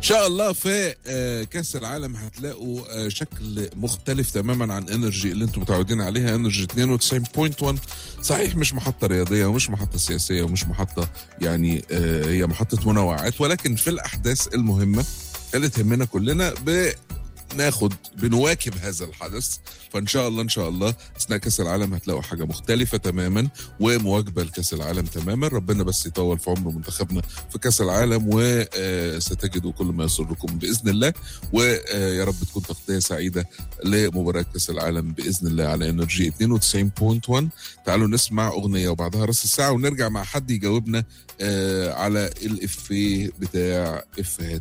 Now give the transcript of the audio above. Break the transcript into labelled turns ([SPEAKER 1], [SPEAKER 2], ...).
[SPEAKER 1] ان شاء الله في آه، كاس العالم هتلاقوا آه، شكل مختلف تماما عن انرجي اللي انتم متعودين عليها انرجي 92.1 صحيح مش محطه رياضيه ومش محطه سياسيه ومش محطه يعني آه، هي محطه منوعات ولكن في الاحداث المهمه اللي تهمنا كلنا بناخد بنواكب هذا الحدث فان شاء الله ان شاء الله اثناء كاس العالم هتلاقوا حاجه مختلفه تماما ومواكبه لكاس العالم تماما ربنا بس يطول في عمر منتخبنا في كاس العالم وستجدوا كل ما يسركم باذن الله ويا رب تكون تغطيه سعيده لمباراه كاس العالم باذن الله على انرجي 92.1 تعالوا نسمع اغنيه وبعدها راس الساعه ونرجع مع حد يجاوبنا آه، على الافيه بتاع افيهات